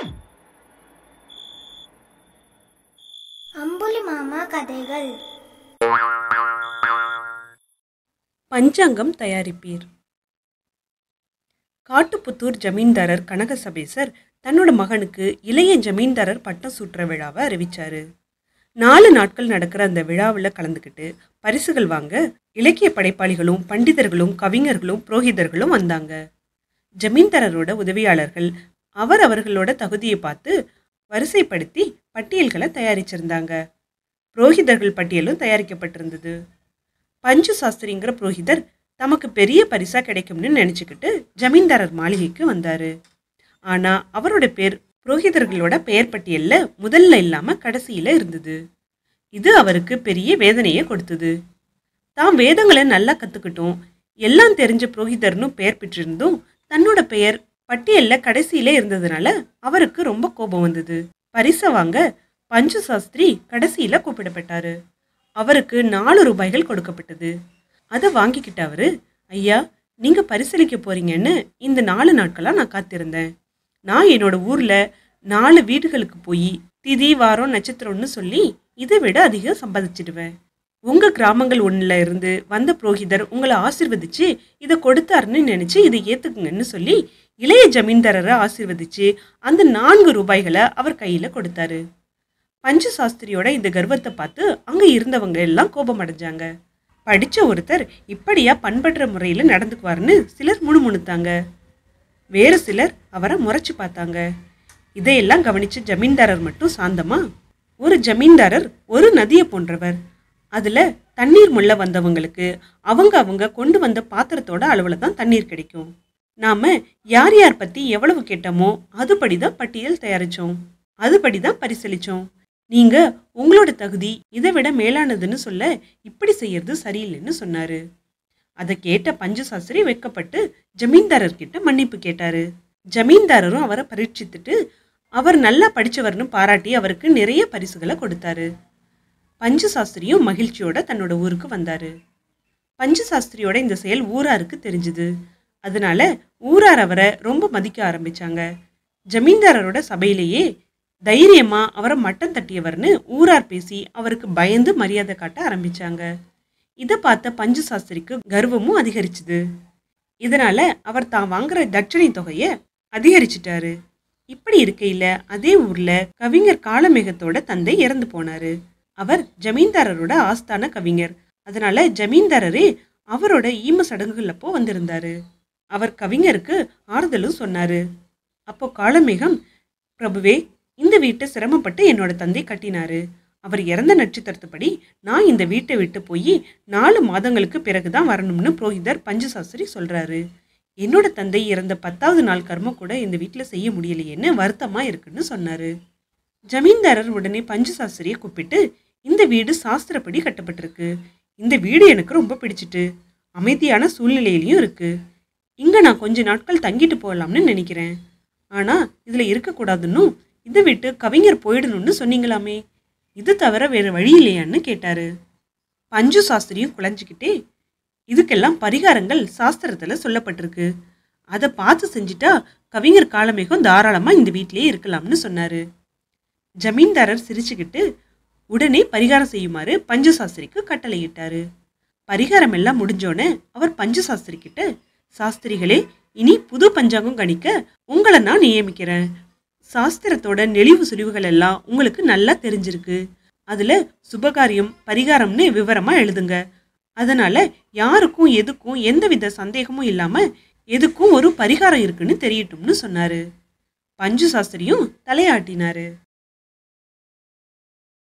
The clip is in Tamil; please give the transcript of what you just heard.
அம்புலி மாமா கதைகள் பஞ்சாங்கம் தயாரிப்பீர் காட்டுப்புத்தூர் ஜமீன்தாரர் கனகசபேசர் தன்னோட மகனுக்கு இளைய ஜமீன்தாரர் பட்டம் சூட்டுற விழாவை அறிவிச்சாரு நாலு நாட்கள் நடக்கிற அந்த விழாவில் கலந்துக்கிட்டு பரிசுகள் வாங்க இலக்கிய படைப்பாளிகளும் பண்டிதர்களும் கவிஞர்களும் புரோகிதர்களும் வந்தாங்க ஜமீன்தாரரோட உதவியாளர்கள் அவர் அவர்களோட தகுதியை பார்த்து வரிசைப்படுத்தி பட்டியல்களை தயாரிச்சிருந்தாங்க புரோகிதர்கள் பட்டியலும் தயாரிக்கப்பட்டிருந்தது பஞ்சு சாஸ்திரிங்கிற புரோகிதர் தமக்கு பெரிய பரிசா கிடைக்கும்னு நினச்சிக்கிட்டு ஜமீன்தாரர் மாளிகைக்கு வந்தாரு ஆனா அவரோட பேர் புரோகிதர்களோட பெயர் பட்டியல்ல முதல்ல இல்லாம கடைசியில இருந்தது இது அவருக்கு பெரிய வேதனையை கொடுத்தது தான் வேதங்களை நல்லா கத்துக்கிட்டும் எல்லாம் தெரிஞ்ச புரோகிதர்னு பெயர் பெற்றிருந்தும் தன்னோட பெயர் பட்டியல்ல கடைசியில இருந்ததுனால அவருக்கு ரொம்ப கோபம் வந்தது பரிசை வாங்க பஞ்சு சாஸ்திரி கடைசியில கூப்பிடப்பட்டாரு அவருக்கு நாலு ரூபாய்கள் கொடுக்கப்பட்டது அதை வாங்கிக்கிட்ட அவரு ஐயா நீங்க பரிசளிக்க போறீங்கன்னு இந்த நாலு நாட்களா நான் காத்திருந்தேன் நான் என்னோட ஊர்ல நாலு வீடுகளுக்கு போய் திதி வாரம் நட்சத்திரம்னு சொல்லி இதை விட அதிகம் சம்பாதிச்சிடுவேன் உங்க கிராமங்கள் ஒண்ணுல இருந்து வந்த புரோகிதர் உங்களை ஆசிர்வதிச்சு இதை கொடுத்தாருன்னு நினைச்சு இதை ஏத்துக்குங்கன்னு சொல்லி இளைய ஜமீன்தாரரை ஆசிர்வதிச்சு அந்த நான்கு ரூபாய்களை அவர் கையில கொடுத்தாரு பஞ்சு சாஸ்திரியோட இந்த கர்வத்தை பார்த்து அங்க இருந்தவங்க எல்லாம் கோபம் அடைஞ்சாங்க படிச்ச ஒருத்தர் இப்படியா பண்பற்ற முறையில் நடந்துக்குவார்னு சிலர் முணுமுணுத்தாங்க வேறு சிலர் அவரை முறைச்சு பார்த்தாங்க இதையெல்லாம் கவனிச்ச ஜமீன்தாரர் மட்டும் சாந்தமா ஒரு ஜமீன்தாரர் ஒரு நதியை போன்றவர் அதுல தண்ணீர் முள்ள வந்தவங்களுக்கு அவங்க அவங்க கொண்டு வந்த பாத்திரத்தோட அளவுல தான் தண்ணீர் கிடைக்கும் நாம யார் யார் பத்தி எவ்வளவு கேட்டோமோ அதுபடி தான் பட்டியல் தயாரிச்சோம் அதுபடி தான் பரிசளிச்சோம் நீங்க உங்களோட தகுதி இதை விட மேலானதுன்னு சொல்ல இப்படி செய்யறது சரியில்லைன்னு சொன்னாரு அதை கேட்ட பஞ்சு சாஸ்திரி வெட்கப்பட்டு ஜமீன்தாரர்கிட்ட மன்னிப்பு கேட்டாரு ஜமீன்தாரரும் அவரை பரீட்சித்துட்டு அவர் நல்லா படிச்சவர்னு பாராட்டி அவருக்கு நிறைய பரிசுகளை கொடுத்தாரு பஞ்சு சாஸ்திரியும் மகிழ்ச்சியோட தன்னோட ஊருக்கு வந்தாரு பஞ்சு சாஸ்திரியோட இந்த செயல் ஊராருக்கு தெரிஞ்சுது அதனால ஊரார் அவரை ரொம்ப மதிக்க ஆரம்பிச்சாங்க ஜமீன்தாரரோட சபையிலேயே தைரியமா அவரை மட்டம் தட்டியவர்னு ஊரார் பேசி அவருக்கு பயந்து மரியாதை காட்ட ஆரம்பிச்சாங்க இதை பார்த்த பஞ்சு சாஸ்திரிக்கு கர்வமும் அதிகரிச்சுது இதனால அவர் தான் வாங்குற தட்சணை தொகையை அதிகரிச்சிட்டாரு இப்படி இருக்கையில அதே ஊர்ல கவிஞர் காளமேகத்தோட தந்தை இறந்து போனாரு அவர் ஜமீன்தாரரோட ஆஸ்தான கவிஞர் அதனால ஜமீன்தாரரே அவரோட ஈம சடங்குகள் அப்போ வந்திருந்தாரு அவர் கவிஞருக்கு ஆறுதலும் சொன்னாரு அப்போ காளமேகம் பிரபுவே இந்த வீட்டை சிரமப்பட்டு என்னோட தந்தை கட்டினாரு அவர் இறந்த நட்சத்திரத்துப்படி நான் இந்த வீட்டை விட்டு போய் நாலு மாதங்களுக்கு பிறகுதான் வரணும்னு புரோகிதர் பஞ்சசாஸ்திரி சொல்றாரு என்னோட தந்தை இறந்த பத்தாவது நாள் கர்மம் கூட இந்த வீட்டில் செய்ய முடியலையேன்னு வருத்தமா இருக்குன்னு சொன்னாரு ஜமீன்தாரர் உடனே பஞ்சசாஸ்திரியை கூப்பிட்டு இந்த வீடு சாஸ்திரப்படி கட்டப்பட்டிருக்கு இந்த வீடு எனக்கு ரொம்ப பிடிச்சிட்டு அமைதியான சூழ்நிலையிலையும் இருக்கு இங்க நான் கொஞ்ச நாட்கள் தங்கிட்டு போகலாம்னு நினைக்கிறேன் ஆனா இதுல இருக்கக்கூடாதுன்னும் இதை விட்டு கவிஞர் போயிடணும்னு சொன்னீங்களாமே இது தவிர வேற வழி இல்லையான்னு கேட்டாரு பஞ்சு சாஸ்திரியும் குழஞ்சிக்கிட்டே இதுக்கெல்லாம் பரிகாரங்கள் சாஸ்திரத்துல சொல்லப்பட்டிருக்கு அதை பார்த்து செஞ்சிட்டா கவிஞர் காலமேகம் தாராளமா இந்த வீட்டிலேயே இருக்கலாம்னு சொன்னாரு ஜமீன்தாரர் சிரிச்சுக்கிட்டு உடனே பரிகாரம் செய்யுமாறு பஞ்சு சாஸ்திரிக்கு கட்டளையிட்டாரு பரிகாரம் எல்லாம் முடிஞ்சோடனே அவர் பஞ்சு சாஸ்திரி கிட்ட சாஸ்திரிகளே இனி புது பஞ்சாங்கம் கணிக்க உங்களை நான் நியமிக்கிறேன் சாஸ்திரத்தோட நெளிவு சுழிவுகள் எல்லாம் உங்களுக்கு நல்லா தெரிஞ்சிருக்கு அதுல சுபகாரியம் பரிகாரம்னு விவரமா எழுதுங்க அதனால யாருக்கும் எதுக்கும் எந்தவித சந்தேகமும் இல்லாம எதுக்கும் ஒரு பரிகாரம் இருக்குன்னு தெரியட்டும்னு சொன்னாரு பஞ்சு சாஸ்திரியும் தலையாட்டினாரு